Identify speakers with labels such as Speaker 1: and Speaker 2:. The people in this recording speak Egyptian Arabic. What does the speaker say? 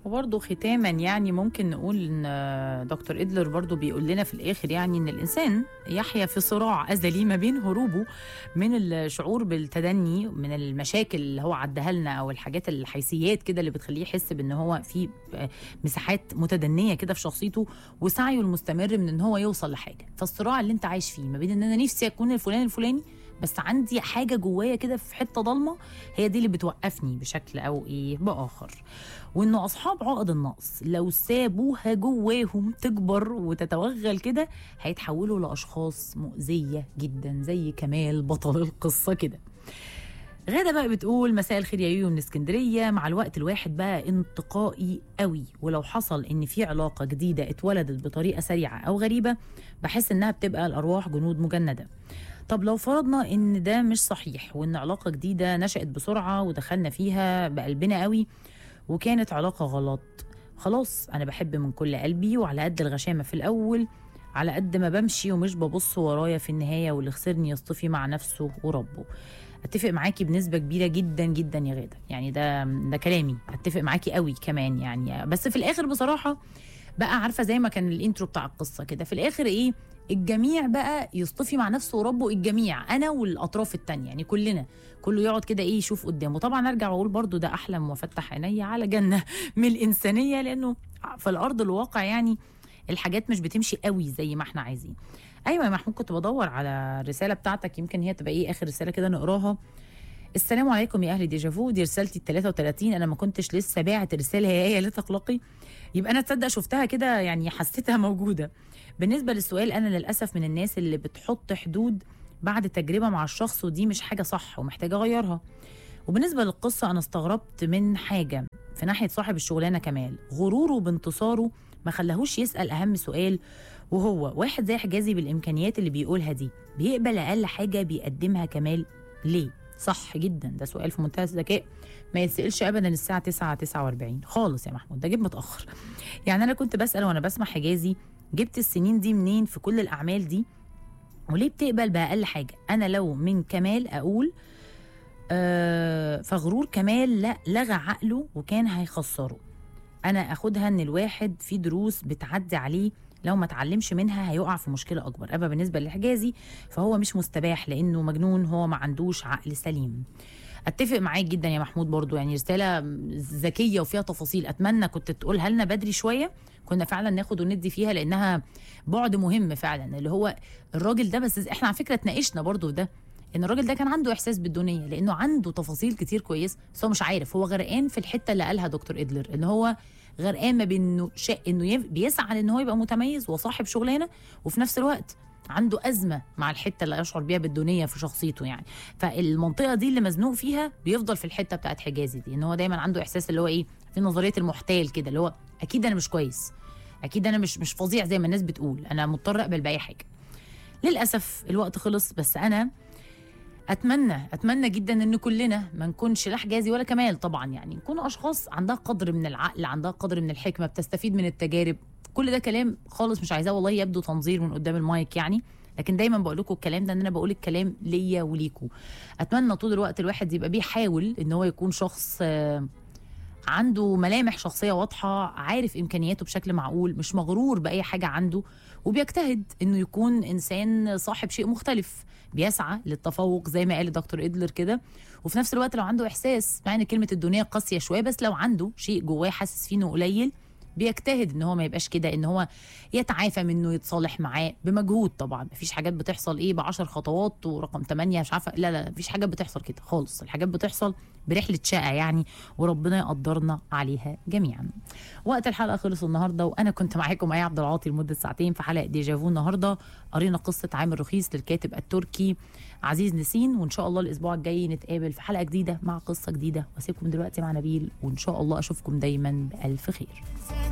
Speaker 1: وبرضه ختاما يعني ممكن نقول ان دكتور ادلر برضه بيقول لنا في الاخر يعني ان الانسان يحيا في صراع ازلي ما بين هروبه من الشعور بالتدني من المشاكل اللي هو عدها لنا او الحاجات الحيثيات كده اللي بتخليه يحس بان هو في مساحات متدنيه كده في شخصيته وسعيه المستمر من ان هو يوصل لحاجه فالصراع اللي انت عايش فيه ما بين ان انا نفسي اكون الفلان الفلاني بس عندي حاجه جوايا كده في حته ضلمه هي دي اللي بتوقفني بشكل او ايه باخر وانه اصحاب عقد النقص لو سابوها جواهم تكبر وتتوغل كده هيتحولوا لاشخاص مؤذيه جدا زي كمال بطل القصه كده غادة بقى بتقول مساء الخير يا يويو من اسكندرية مع الوقت الواحد بقى انتقائي قوي ولو حصل ان في علاقة جديدة اتولدت بطريقة سريعة او غريبة بحس انها بتبقى الارواح جنود مجندة طب لو فرضنا ان ده مش صحيح وان علاقة جديدة نشأت بسرعة ودخلنا فيها بقلبنا قوي وكانت علاقة غلط خلاص انا بحب من كل قلبي وعلى قد الغشامة في الاول على قد ما بمشي ومش ببص ورايا في النهاية واللي خسرني يصطفي مع نفسه وربه اتفق معاكي بنسبه كبيره جدا جدا يا غاده يعني ده ده كلامي اتفق معاكي قوي كمان يعني بس في الاخر بصراحه بقى عارفه زي ما كان الانترو بتاع القصه كده في الاخر ايه الجميع بقى يصطفي مع نفسه وربه الجميع انا والاطراف التانية يعني كلنا كله يقعد كده ايه يشوف قدامه طبعا ارجع واقول برضو ده احلم وافتح عيني على جنه من الانسانيه لانه في الارض الواقع يعني الحاجات مش بتمشي قوي زي ما احنا عايزين ايوه يا محمود كنت بدور على الرساله بتاعتك يمكن هي تبقى ايه اخر رساله كده نقراها السلام عليكم يا اهل ديجافو دي رسالتي ال 33 انا ما كنتش لسه باعت الرساله هي هي لا تقلقي يبقى انا تصدق شفتها كده يعني حسيتها موجوده بالنسبه للسؤال انا للاسف من الناس اللي بتحط حدود بعد تجربه مع الشخص ودي مش حاجه صح ومحتاجه اغيرها وبالنسبه للقصه انا استغربت من حاجه في ناحيه صاحب الشغلانه كمال غروره بانتصاره ما خلاهوش يسال اهم سؤال وهو واحد زي حجازي بالامكانيات اللي بيقولها دي بيقبل اقل حاجه بيقدمها كمال ليه صح جدا ده سؤال في منتهى الذكاء ما يتسالش ابدا الساعه 9 49 خالص يا محمود ده جيب متاخر يعني انا كنت بسال وانا بسمع حجازي جبت السنين دي منين في كل الاعمال دي وليه بتقبل باقل حاجه انا لو من كمال اقول آه فغرور كمال لا لغى عقله وكان هيخسره انا اخدها ان الواحد في دروس بتعدي عليه لو ما اتعلمش منها هيقع في مشكله اكبر اما بالنسبه لحجازي فهو مش مستباح لانه مجنون هو ما عندوش عقل سليم اتفق معاك جدا يا محمود برضو يعني رساله ذكيه وفيها تفاصيل اتمنى كنت تقولها لنا بدري شويه كنا فعلا ناخد وندي فيها لانها بعد مهم فعلا اللي هو الراجل ده بس احنا على فكره اتناقشنا برضو في ده ان الراجل ده كان عنده احساس بالدنيا لانه عنده تفاصيل كتير كويس بس هو مش عارف هو غرقان في الحته اللي قالها دكتور ادلر ان هو غرقان ما بين انه شيء انه بيسعى ان هو يبقى متميز وصاحب شغلانه وفي نفس الوقت عنده ازمه مع الحته اللي يشعر بيها بالدنيا في شخصيته يعني فالمنطقه دي اللي مزنوق فيها بيفضل في الحته بتاعت حجازي دي ان هو دايما عنده احساس اللي هو ايه في نظريه المحتال كده اللي هو اكيد انا مش كويس اكيد انا مش مش فظيع زي ما الناس بتقول انا مضطر اقبل باي حاجه للاسف الوقت خلص بس انا اتمنى اتمنى جدا ان كلنا ما نكونش لا حجازي ولا كمال طبعا يعني نكون اشخاص عندها قدر من العقل عندها قدر من الحكمه بتستفيد من التجارب كل ده كلام خالص مش عايزاه والله يبدو تنظير من قدام المايك يعني لكن دايما بقول لكم الكلام ده ان انا بقول الكلام ليا وليكوا اتمنى طول الوقت الواحد يبقى بيحاول ان هو يكون شخص عنده ملامح شخصيه واضحه عارف امكانياته بشكل معقول مش مغرور باي حاجه عنده وبيجتهد انه يكون انسان صاحب شيء مختلف بيسعى للتفوق زي ما قال الدكتور ادلر كده وفي نفس الوقت لو عنده احساس مع ان كلمه الدنيا قاسيه شويه بس لو عنده شيء جواه حاسس فيه انه قليل بيجتهد ان هو ما يبقاش كده ان هو يتعافى منه يتصالح معاه بمجهود طبعا مفيش حاجات بتحصل ايه بعشر خطوات ورقم 8 مش عارفه لا لا مفيش حاجات بتحصل كده خالص الحاجات بتحصل برحله شقه يعني وربنا يقدرنا عليها جميعا وقت الحلقه خلص النهارده وانا كنت معاكم ايه عبد العاطي لمده ساعتين في حلقه ديجافو النهارده قرينا قصه عامر رخيص للكاتب التركي عزيز نسين وان شاء الله الاسبوع الجاي نتقابل في حلقه جديده مع قصه جديده واسيبكم دلوقتي مع نبيل وان شاء الله اشوفكم دايما بالف خير